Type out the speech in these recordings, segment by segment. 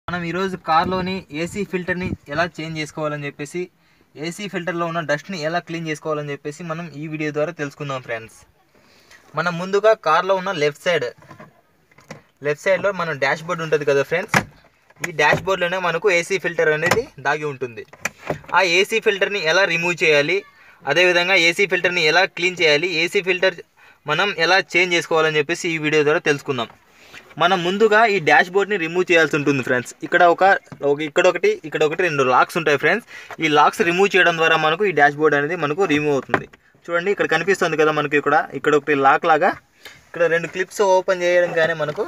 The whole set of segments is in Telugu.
మనం ఈరోజు కార్లోని ఏసీ ఫిల్టర్ని ఎలా చేంజ్ చేసుకోవాలని చెప్పేసి ఏసీ ఫిల్టర్లో ఉన్న డస్ట్ని ఎలా క్లీన్ చేసుకోవాలని చెప్పేసి మనం ఈ వీడియో ద్వారా తెలుసుకుందాం ఫ్రెండ్స్ మనం ముందుగా కార్లో ఉన్న లెఫ్ట్ సైడ్ లెఫ్ట్ సైడ్లో మన డాష్ బోర్డ్ ఉంటుంది కదా ఫ్రెండ్స్ ఈ డాష్ బోర్డ్లోనే మనకు ఏసీ ఫిల్టర్ అనేది దాగి ఉంటుంది ఆ ఏసీ ఫిల్టర్ని ఎలా రిమూవ్ చేయాలి అదేవిధంగా ఏసీ ఫిల్టర్ని ఎలా క్లీన్ చేయాలి ఏసీ ఫిల్టర్ మనం ఎలా చేంజ్ చేసుకోవాలని చెప్పేసి ఈ వీడియో ద్వారా తెలుసుకుందాం మనం ముందుగా ఈ డాష్ బోర్డ్ని రిమూవ్ చేయాల్సి ఉంటుంది ఫ్రెండ్స్ ఇక్కడ ఒక ఒక- ఇక్కడ ఒకటి ఇక్కడ ఒకటి రెండు లాక్స్ ఉంటాయి ఫ్రెండ్స్ ఈ లాక్స్ రిమూవ్ చేయడం ద్వారా మనకు ఈ డాష్ బోర్డ్ అనేది మనకు రిమూవ్ అవుతుంది చూడండి ఇక్కడ కనిపిస్తుంది కదా మనకి ఇక్కడ ఇక్కడ ఒకటి లాక్ లాగా ఇక్కడ రెండు క్లిప్స్ ఓపెన్ చేయడం కానీ మనకు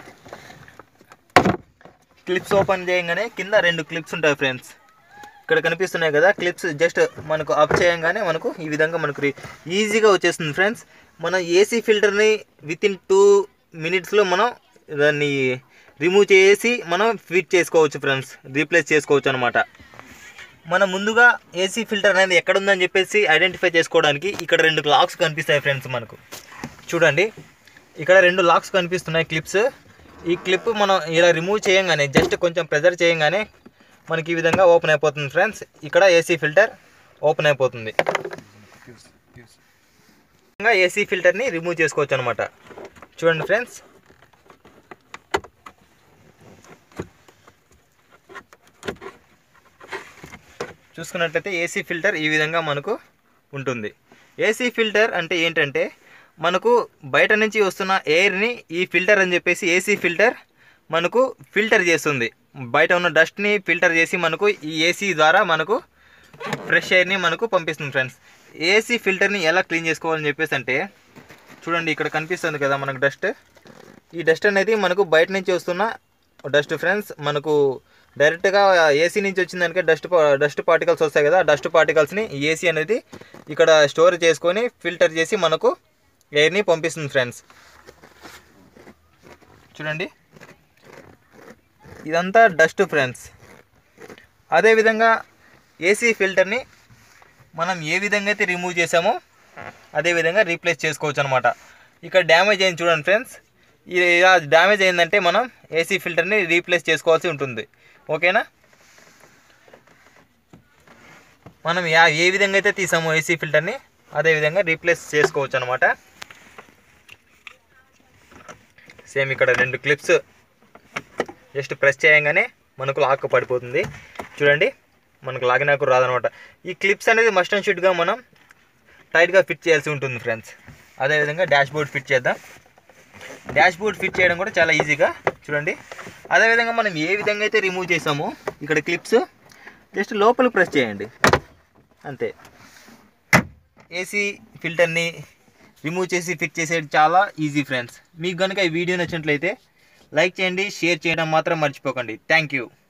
క్లిప్స్ ఓపెన్ చేయగానే కింద రెండు క్లిప్స్ ఉంటాయి ఫ్రెండ్స్ ఇక్కడ కనిపిస్తున్నాయి కదా క్లిప్స్ జస్ట్ మనకు అప్ చేయగానే మనకు ఈ విధంగా మనకు రి- ఈజీగా వచ్చేస్తుంది ఫ్రెండ్స్ మనం ఏసీ ఫిల్టర్ని విత్ ఇన్ టూ మినిట్స్లో మనం దాన్ని రిమూవ్ చేసి మనం ఫిట్ చేసుకోవచ్చు ఫ్రెండ్స్ రీప్లేస్ చేసుకోవచ్చు అనమాట మనం ముందుగా ఏసీ ఫిల్టర్ అనేది ఎక్కడ ఉందని చెప్పేసి ఐడెంటిఫై చేసుకోవడానికి ఇక్కడ రెండు లాక్స్ కనిపిస్తాయి ఫ్రెండ్స్ మనకు చూడండి ఇక్కడ రెండు లాక్స్ కనిపిస్తున్నాయి క్లిప్స్ ఈ క్లిప్ మనం ఇలా రిమూవ్ చేయంగానే జస్ట్ కొంచెం ప్రెజర్ చేయంగానే మనకి ఈ విధంగా ఓపెన్ అయిపోతుంది ఫ్రెండ్స్ ఇక్కడ ఏసీ ఫిల్టర్ ఓపెన్ అయిపోతుంది ఇంకా ఏసీ ఫిల్టర్ని రిమూవ్ చేసుకోవచ్చు అనమాట చూడండి ఫ్రెండ్స్ చూసుకున్నట్లయితే ఏసీ ఫిల్టర్ ఈ విధంగా మనకు ఉంటుంది ఏసీ ఫిల్టర్ అంటే ఏంటంటే మనకు బయట నుంచి వస్తున్న ఎయిర్ని ఈ ఫిల్టర్ అని చెప్పేసి ఏసీ ఫిల్టర్ మనకు ఫిల్టర్ చేస్తుంది బయట ఉన్న డస్ట్ని ఫిల్టర్ చేసి మనకు ఈ ఏసీ ద్వారా మనకు ఫ్రెష్ ఎయిర్ని మనకు పంపిస్తుంది ఫ్రెండ్స్ ఏసీ ఫిల్టర్ని ఎలా క్లీన్ చేసుకోవాలని చెప్పేసి అంటే చూడండి ఇక్కడ కనిపిస్తుంది కదా మనకు డస్ట్ ఈ డస్ట్ అనేది మనకు బయట నుంచి వస్తున్న డస్ట్ ఫ్రెండ్స్ మనకు డైరెక్ట్గా ఏసీ నుంచి వచ్చిందానికే డస్ట్ డస్ట్ పార్టికల్స్ వస్తాయి కదా డస్ట్ పార్టికల్స్ని ఏసీ అనేది ఇక్కడ స్టోర్ చేసుకొని ఫిల్టర్ చేసి మనకు ఎయిర్ని పంపిస్తుంది ఫ్రెండ్స్ చూడండి ఇదంతా డస్ట్ ఫ్రెండ్స్ అదేవిధంగా ఏసీ ఫిల్టర్ని మనం ఏ విధంగా అయితే రిమూవ్ చేసామో అదే విధంగా రీప్లేస్ చేసుకోవచ్చు అనమాట ఇక్కడ డ్యామేజ్ అయింది చూడండి ఫ్రెండ్స్ ఇలా డ్యామేజ్ అయిందంటే మనం ఏసీ ఫిల్టర్ని రీప్లేస్ చేసుకోవాల్సి ఉంటుంది ఓకేనా మనం యా ఏ విధంగా అయితే తీసామో ఏసీ ఫిల్టర్ని అదే విధంగా రీప్లేస్ చేసుకోవచ్చు అనమాట సేమ్ ఇక్కడ రెండు క్లిప్స్ జస్ట్ ప్రెస్ చేయగానే మనకు లాక్ పడిపోతుంది చూడండి మనకు లాగినాకు రాదనమాట ఈ క్లిప్స్ అనేది మస్ట్ అండ్ షుడ్గా మనం టైట్గా ఫిట్ చేయాల్సి ఉంటుంది ఫ్రెండ్స్ అదేవిధంగా డాష్ బోర్డ్ ఫిట్ చేద్దాం డాష్ బోర్డ్ ఫిట్ చేయడం కూడా చాలా ఈజీగా చూడండి అదేవిధంగా మనం ఏ విధంగా అయితే రిమూవ్ చేసామో ఇక్కడ క్లిప్స్ జస్ట్ లోపల ప్రెస్ చేయండి అంతే ఏసీ ఫిల్టర్ని రిమూవ్ చేసి ఫిట్ చేసేది చాలా ఈజీ ఫ్రెండ్స్ మీకు కనుక ఈ వీడియో నచ్చినట్లయితే లైక్ చేయండి షేర్ చేయడం మాత్రం మర్చిపోకండి థ్యాంక్ యూ